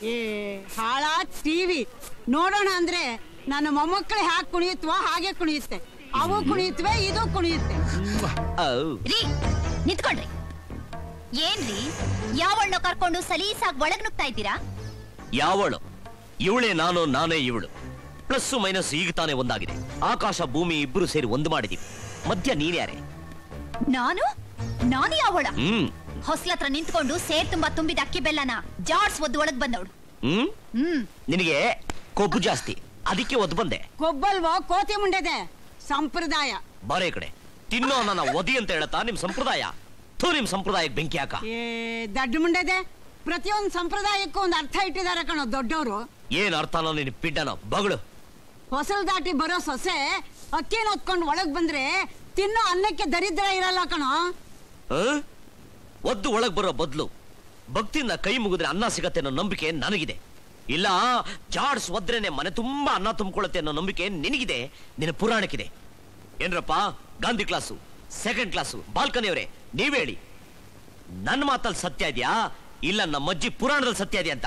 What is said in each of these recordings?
ಏ ಹಾಳ ಟಿವಿ ನೋಡೋಣ ಅಂದ್ರೆ ನನ್ನ ಮೊಮ್ಮಕ್ಕಳು ಹ್ಯಾಕ್ ಕುಣಿಯುತ್ತವೋ ಹಾಗೆ ಕುಣಿಯುತ್ತೆ ಅವು ಕುಣಿಯುತ್ತವೆ ಇದು ಕುಣಿಯುತ್ತೆ ರೀ ನಿಂತ್ಕೊಳ್ರಿ ಏನ್ರಿ ಯಾವಣ್ಣ ಕರ್ಕೊಂಡು ಸಲೀಸಾಗಿ ಒಳಗ್ ನುಗ್ತಾ ಇದ್ದೀರಾ ಯಾವಳು ಇವಳೇ ನಾನು ನಾನೇ ಇವಳು ಪ್ಲಸ್ ಮೈನಸ್ ಈಗ ತಾನೇ ಒಂದಾಗಿದೆ ಆಕಾಶ ಭೂಮಿ ಇಬ್ರು ಸೇರಿ ಒಂದು ಮಾಡಿದೀವಿ ಮಧ್ಯ ನೀನ್ಯಾರೆ ನಾನು ನಾನು ಯಾವಳ ಹ್ಮ್ ಹೊಸ್ಲತ್ರ ನಿಂತ್ಕೊಂಡು ಸೇರ್ ತುಂಬಾ ತುಂಬಿದ ಅಕ್ಕಿ ಬೆಲ್ಲನ ಜಾಡ್ಸ್ ಒದ್ದು ಒಳಗ್ ಬಂದವಳು ಹ್ಮ್ ಹ್ಮ್ ನಿನಗೆ ಕೊಬ್ಬು ಜಾಸ್ತಿ ಅದಕ್ಕೆ ಒದ್ದು ಬಂದೆ ಕೊಬ್ಬಲ್ವೋ ಕೋತಿ ಮುಂಡೆದೆ ಸಂಪ್ರದಾಯ ಬಾರೆ ಈ ಕಡೆ ತಿನ್ನೋ ನನ್ನ ಒದಿ ಅಂತ ಹೇಳತ್ತಾ ನಿಮ್ ಸಂಪ್ರದಾಯ ಥೂ ನಿಮ್ ಸಂಪ್ರದಾಯಕ್ಕೆ ಬೆಂಕಿ ಹಾಕ ಏ ದಡ್ಡ ಮುಂಡೆದೆ ಪ್ರತಿಯೊಂದು ಸಂಪ್ರದಾಯಕ್ಕೂ ಒಂದು ಅರ್ಥ ಇಟ್ಟಿದ್ದಾರೆ ಕಣೋ ದೊಡ್ಡವರು ಏನ್ ಅರ್ಥನೋ ನಿನ್ ಪಿಡ್ಡನೋ ಬಗಳು ಹೊಸಲ್ ದಾಟಿ ಬರೋ ಸೊಸೆ ಅಕ್ಕಿನ ಹೊತ್ಕೊಂಡು ಒಳಗ್ ಬಂದ್ರೆ ತಿನ್ನೋ ಅನ್ನಕ್ಕೆ ದರಿದ್ರ ಇರಲ್ಲ ಕಣೋ ಆ? ಒದ್ದು ಒಳಗ್ ಬರೋ ಬದ್ಲು ಭಕ್ತಿಯಿಂದ ಕೈ ಮುಗಿದ್ರೆ ಅನ್ನ ಸಿಗತ್ತೆ ಅನ್ನೋ ನಂಬಿಕೆ ನನಗಿದೆ ಇಲ್ಲ ಜಾಡ್ಸ್ ಒದ್ರೇನೆ ಮನೆ ತುಂಬಾ ಅನ್ನ ತುಂಬಿಕೊಳ್ಳುತ್ತೆ ಅನ್ನೋ ನಂಬಿಕೆ ನಿನಗಿದೆ ನಿನ್ನ ಪುರಾಣಕ್ಕಿದೆ ಏನ್ರಪ್ಪ ಗಾಂಧಿ ಕ್ಲಾಸು ಸೆಕೆಂಡ್ ಕ್ಲಾಸು ಬಾಲ್ಕನಿಯವರೇ ನೀವ್ ಹೇಳಿ ನನ್ನ ಮಾತಲ್ಲಿ ಸತ್ಯ ಇದೆಯಾ ಇಲ್ಲ ನಮ್ಮ ಅಜ್ಜಿ ಪುರಾಣದಲ್ಲಿ ಸತ್ಯ ಇದೆಯಾ ಅಂತ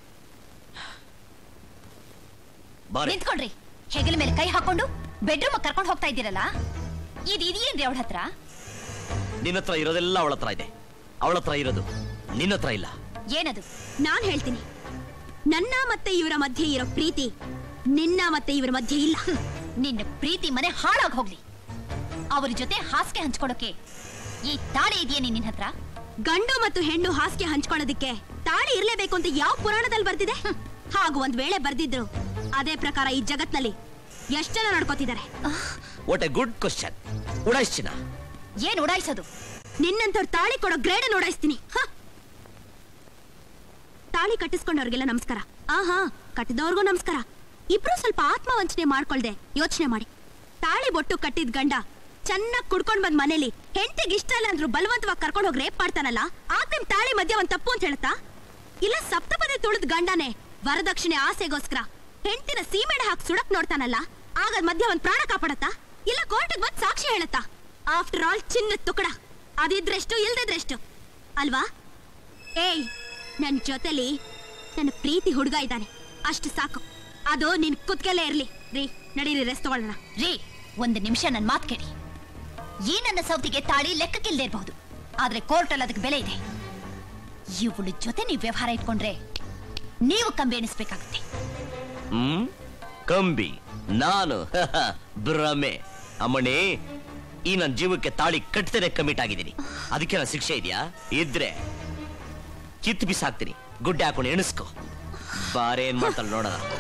ಬಾರೆ ನಿಂತ್ಕೊಳ್ರಿ ಹೆಗಲ ಮೇಲೆ ಕೈ ಹಾಕೊಂಡು ಬೆಡ್ರೂಮ್ ಕರ್ಕೊಂಡು ಹೋಗ್ತಾ ಇದ್ದೀರಲ್ಲ ಇದು ಇದೆಯೇನ್ರಿ ಅವಳ ಹತ್ರ ನಿನ್ನ ಹತ್ರ ಇರೋದೆಲ್ಲ ಅವಳ ಹತ್ರ ಇದೆ ಅವಳ ಹತ್ರ ಇರೋದು ನಿನ್ನ ಹತ್ರ ಇಲ್ಲ ಏನದು ನಾನ್ ಹೇಳ್ತೀನಿ ನನ್ನ ಮತ್ತೆ ಇವರ ಮಧ್ಯೆ ಇರೋ ಪ್ರೀತಿ ನಿನ್ನ ಮತ್ತೆ ಇವರ ಮಧ್ಯೆ ಇಲ್ಲ ನಿನ್ನ ಪ್ರೀತಿ ಮನೆ ಹಾಳಾಗ್ ಹೋಗ್ಲಿ ಅವ್ರ ಜೊತೆ ಹಾಸಿಗೆ ಹಂಚ್ಕೊಳಕ್ಕೆ ಈ ತಾಳಿ ಇದೆಯೇ ನಿನ್ನ ಹತ್ರ ಗಂಡು ಮತ್ತು ಹೆಣ್ಣು ಹಾಸಿಗೆ ಹಂಚ್ಕೊಳ್ಳೋದಕ್ಕೆ ತಾಳಿ ಇರ್ಲೇಬೇಕು ಅಂತ ಯಾವ ಪುರಾಣದಲ್ಲಿ ಬರ್ದಿದೆ ಹಾಗೂ ಒಂದ್ ವೇಳೆ ಬರ್ದಿದ್ರು ಅದೇ ಪ್ರಕಾರ ಈ ಜಗತ್ನಲ್ಲಿ ಎಷ್ಟ್ ಜನ ನಡ್ಕೋತಿದ್ದಾರೆ ವಾಟ್ ಎ ಗುಡ್ ಕ್ವಶನ್ ಉಡಾಯಿಸ್ಚಿನ ಏನ್ ಉಡಾಯಿಸೋದು ನಿನ್ನಂತವ್ರು ತಾಳಿ ಕೊಡೋ ಗ್ರೇಡ್ ನೋಡಾಯಿಸ್ತೀನಿ ಹ! ತಾಳಿ ಕಟ್ಟಿಸ್ಕೊಂಡವ್ರಿಗೆಲ್ಲ ನಮಸ್ಕಾರ ಆಹಾ ಕಟ್ಟಿದವ್ರಿಗೂ ನಮಸ್ಕಾರ ಇಬ್ರು ಸ್ವಲ್ಪ ಆತ್ಮವಂಚನೆ ಮಾಡ್ಕೊಳ್ದೆ ಯೋಚನೆ ಮಾಡಿ ತಾಳಿ ಬೊಟ್ಟು ಕಟ್ಟಿದ್ ಗಂಡ ಚೆನ್ನಾಗ್ ಕುಡ್ಕೊಂಡ್ ಬಂದ್ ಮನೇಲಿ ಹೆಂಡತಿಗೆ ಇಷ್ಟ ಇಲ್ಲ ಅಂದ್ರು ಬಲವಂತವಾಗಿ ಕರ್ಕೊಂಡು ಹೋಗಿ ರೇಪ್ ಮಾಡ್ತಾನಲ್ಲ ಆಗ ನಿಮ್ ತಾಳಿ ಮಧ್ಯ ಒಂದ್ ತಪ್ಪು ಅಂತ ಹೇಳತ್ತಾ ಇಲ್ಲ ಸಪ್ತಪದಿ ತುಳಿದ್ ಗಂಡನೇ ವರದಕ್ಷಿಣೆ ಆಸೆಗೋಸ್ಕರ ಹೆಂಡತಿನ ಸೀಮೆಣ್ಣೆ ಹಾಕಿ ಸುಡಕ್ ನೋಡ್ತಾನಲ್ಲ ಆಗ ಅದ್ ಮಧ್ಯ ಒಂದ್ ಪ್ರಾಣ ಕಾಪಾಡತ್ತಾ ಇಲ್ಲ ಕೋರ್ಟಿಗೆ ಬಂದ್ ಸಾಕ್ಷಿ ಹೇಳತ್ತಾ ಆಫ್ಟರ್ ಆಲ್ ಚಿನ್ನದ ತುಕಡ ಅದಿದ್ರೆಷ್ಟು ಇಲ್ದಿದ್ರೆಷ್ಟು ಅಲ್ವಾ ಏಯ್ ನನ್ ಜೊತೆಲಿ ನನ್ನ ಪ್ರೀತಿ ಹುಡುಗ ಇದ್ದಾನೆ ಅಷ್ಟು ಸಾಕು ಅದು ನಿನ್ ಕುತ್ಕೆಲ್ಲೇ ಇರ್ಲಿ ರೀ ನಡೀರಿ ರೆಸ್ಟ್ ತಗೊಳ್ಳೋಣ ರೀ ಒಂದು ನಿಮಿಷ ನನ್ ಮಾತ್ ಕೇಳಿ ಈ ನನ್ನ ಸೌತಿಗೆ ತಾಳಿ ಲೆಕ್ಕಕ್ಕಿಲ್ದೇ ಇರಬಹುದು ಆದ್ರೆ ಕೋರ್ಟಲ್ಲಿ ಅದಕ್ಕೆ ಬೆಲೆ ಇದೆ ಇವಳ ಜೊತೆ ನೀವು ವ್ಯವಹಾರ ಇಟ್ಕೊಂಡ್ರೆ ನೀವು ಕಂಬಿ ಎಣಿಸ್ಬೇಕಾಗುತ್ತೆ ಹ್ಮ್ ಕಂಬಿ ನಾನು ಭ್ರಮೆ ಅಮ್ಮಣಿ ಈ ನನ್ನ ಜೀವಕ್ಕೆ ತಾಳಿ ಕಟ್ತೇನೆ ಕಮಿಟ್ ಆಗಿದ್ದೀನಿ ಅದಕ್ಕೆ ನನ್ನ ಶಿಕ್ಷೆ ಇದೆಯಾ ಇದ್ರೆ ಕಿತ್ತು ಬಿಸಾಕ್ತೀನಿ ಗುಡ್ಡೆ ಹಾಕೊಂಡು ಎಣಿಸ್ಕೊ ಬಾರೆ ಏನ್ ಮಾಡ್ತಾಳೆ ನೋಡೋಣ